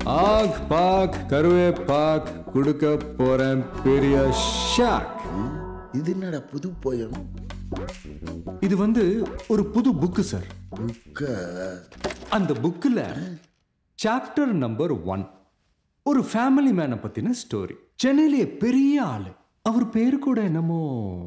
ஆக் பாக் கருவே பாக் கொடுக்க போறேன் பெரிய ஷாக் இது என்னடா புது போயம் இது வந்து ஒரு புது புக்கு சார் புக்க அந்த புக்கில் சாப்டர் நம்பர் ஒன் ஒரு ஃபேமிலி மேனை பத்தின ஸ்டோரி சென்னையிலே பெரிய ஆளு அவர் பேரு கூட என்னமோ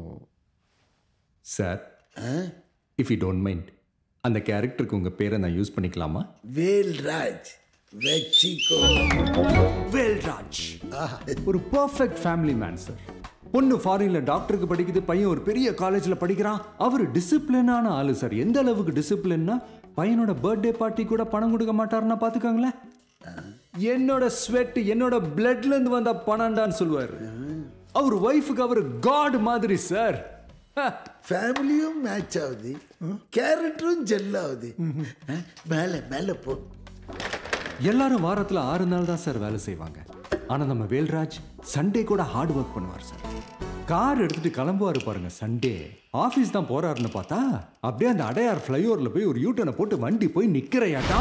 sir if you don't mind அந்த கேரக்டருக்கு உங்க பேரை நான் யூஸ் பண்ணிக்கலாமா வேல்ராஜ் வெச்சிக்கோ வேல்ராஜ் ஒரு பர்ஃபெக்ட் ஃபேமிலி மேன் சார் பொண்ணு ஃபாரின்ல டாக்டருக்கு படிக்குது பையன் ஒரு பெரிய காலேஜ்ல படிக்கிறான் அவர் டிசிப்ளினான ஆளு சார் எந்த அளவுக்கு டிசிப்ளின்னா பையனோட பர்த்டே பார்ட்டி கூட பணம் கொடுக்க மாட்டாருன்னா பாத்துக்கோங்களேன் என்னோட ஸ்வெட் என்னோட பிளட்ல இருந்து வந்த பணம்டான்னு சொல்லுவாரு அவர் ஒய்ஃபுக்கு அவர் காட் மாதிரி சார் ஃபேமிலியும் மேட்ச் ஆகுது கேரக்டரும் ஜெல் ஆகுது அஹ், மேல மேல போ எல்லாரும் வாரத்துல ஆறு நாள் தான் சார் வேலை செய்வாங்க ஆனா நம்ம வேல்ராஜ் சண்டே கூட ஹார்ட் ஒர்க் பண்ணுவார் சார் கார் எடுத்துட்டு கிளம்புவாரு பாருங்க சண்டே ஆபீஸ் தான் போறாருன்னு பார்த்தா அப்படியே அந்த அடையார் ஃப்ளைஓவர்ல போய் ஒரு யூட்டனை போட்டு வண்டி போய் நிக்கிறையாட்டா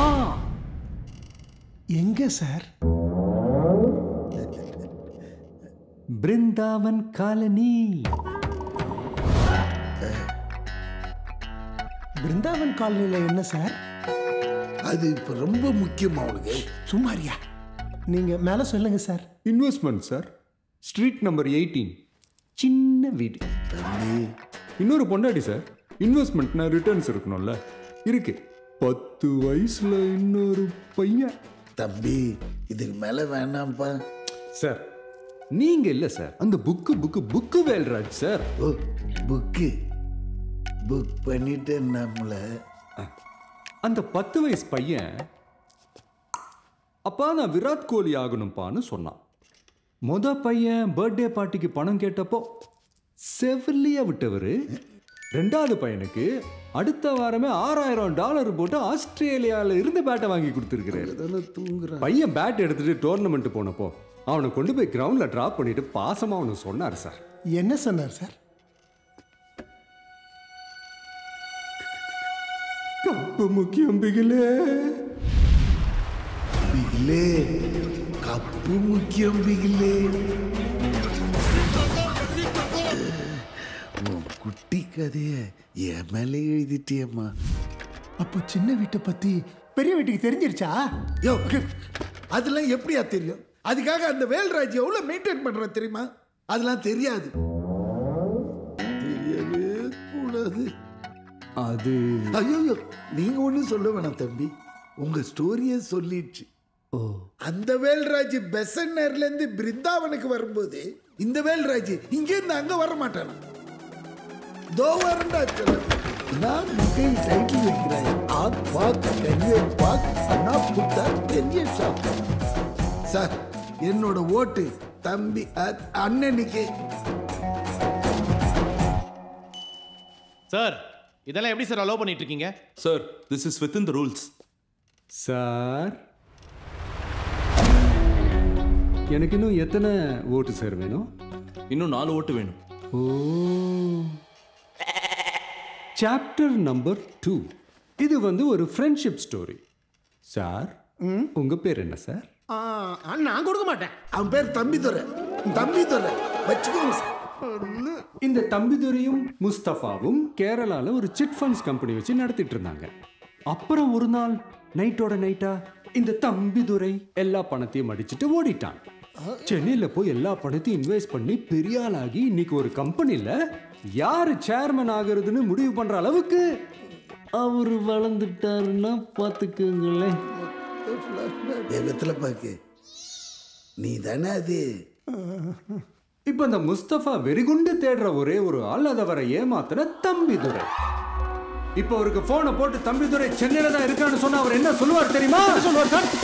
எங்க சார் பிருந்தாவன் காலனி பிருந்தாவன் காலனில என்ன சார் அது இப்ப ரொம்ப முக்கியமா உனக்கு சும்மாரியா நீங்க மேல சொல்லுங்க sir investment sir street number eighteen சின்ன வீடு தம்பி இன்னொரு பொண்டாட்டி சார் இன்வெஸ்ட்மெண்ட்னா ரிட்டர்ன்ஸ் இருக்கணும்ல இருக்கு பத்து வயசுல இன்னொரு பையன் தம்பி இதுக்கு மேல வேணாம்ப்பா சார் நீங்க இல்ல சார் அந்த book book book Velraj sir ஓ புக்கு புக் பண்ணிட்டு நம்மள அந்த பத்து வயசு பையன் அப்பா நான் விராட் கோலி ஆகணும்ப்பான்னு சொன்னான் முத பையன் பர்த்டே பார்ட்டிக்கு பணம் கேட்டப்போ செவிலியா விட்டவர் ரெண்டாவது பையனுக்கு அடுத்த வாரமே ஆறாயிரம் டாலர் போட்டு ஆஸ்திரேலியால இருந்து பேட்டை வாங்கி கொடுத்துருக்கிறாரு அதெல்லாம் தூங்குறான் பையன் பேட் எடுத்துட்டு டோர்னமெண்ட் போனப்போ அவனை கொண்டு போய் கிரவுண்ட்ல டிராப் பண்ணிட்டு பாசமா அவனுக்கு சொன்னார் சார் என்ன சொன்னார் சார் கப்பு முக்கியம் பிகிலே பிகிலே கப்பு முக்கியம் பிகிலே உன் குட்டி கதைய என் மேலே எழுதிட்டியம்மா அப்போ சின்ன வீட்டை பத்தி பெரிய வீட்டுக்கு தெரிஞ்சிருச்சா யோ அதெல்லாம் எப்படியா தெரியும் அதுக்காக அந்த வேல்ராஜ் எவ்வளவு மெயின்டைன் பண்ற தெரியுமா அதெல்லாம் தெரியாது தெரியவே கூடாது அது ஐயோ நீங்க ஒண்ணும் சொல்ல வேணாம் தம்பி உங்க ஸ்டோரிய சொல்லிடுச்சு ஓ அந்த வேல்ராஜ் பெசன்னர்ல இருந்து பிருந்தாவனுக்கு வரும்போது இந்த வேல்ராஜ் இங்க இருந்து அங்க வர மாட்டானா தோ வரண்டா சொல்ல நான் முகை டைட்டில் வைக்கிறேன் ஆக் பாக் கரிய பாக் அண்ணா புத்தா பெரிய ஷாப் சார் என்னோட ஓட்டு தம்பி அ- அண்ணனுக்கு சார் இதெல்லாம் எப்படி சார் அலோவ் பண்ணிட்டு இருக்கீங்க Sir, this is within the rules. Sir எனக்கு இன்னும் எத்தனை ஓட்டு சார் வேணும் இன்னும் நாலு ஓட்டு வேணும் ஓ சாப்டர் நம்பர் டூ இது வந்து ஒரு ஃப்ரெண்ட்ஷிப் ஸ்டோரி சார் உங்க பேர் என்ன சார் ஆ, நான் கொடுக்க மாட்டேன் அவன் பேர் தம்பிதுரை தம்பிதுரை வச்சுக்கோங்க சார் இந்த தம்பிதுரையும் முஸ்தபாவும் கேரளால ஒரு சிட் ஃபண்ட்ஸ் கம்பெனி வச்சு நடத்திட்டு இருந்தாங்க அப்புறம் ஒரு நாள் நைட்டோட நைட்டா இந்த தம்பிதுரை எல்லா பணத்தையும் அடிச்சுட்டு ஓடிட்டான் சென்னையில போய் எல்லா பணத்தையும் இன்வெஸ்ட் பண்ணி பெரிய ஆளாகி இன்னைக்கு ஒரு கம்பெனில யாரு சேர்மன் ஆகுறதுன்னு முடிவு பண்ற அளவுக்கு அவர் வளர்ந்துட்டாருன்னா பாத்துக்கோங்களேன் வேகத்தில் பாக்கு நீ தானே அது இப்ப இந்த முஸ்தபா வெறிகுண்டு தேடுற ஒரே ஒரு ஆள் அதை வர ஏமாத்தின தம்பிதுரை இப்ப அவருக்கு போனை போட்டு தம்பிதுரை சென்னையில தான் இருக்கான்னு சொன்னா அவர் என்ன சொல்லுவார் தெரியுமா சொல்லுவார் சார்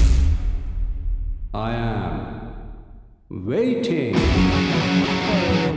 I am waiting.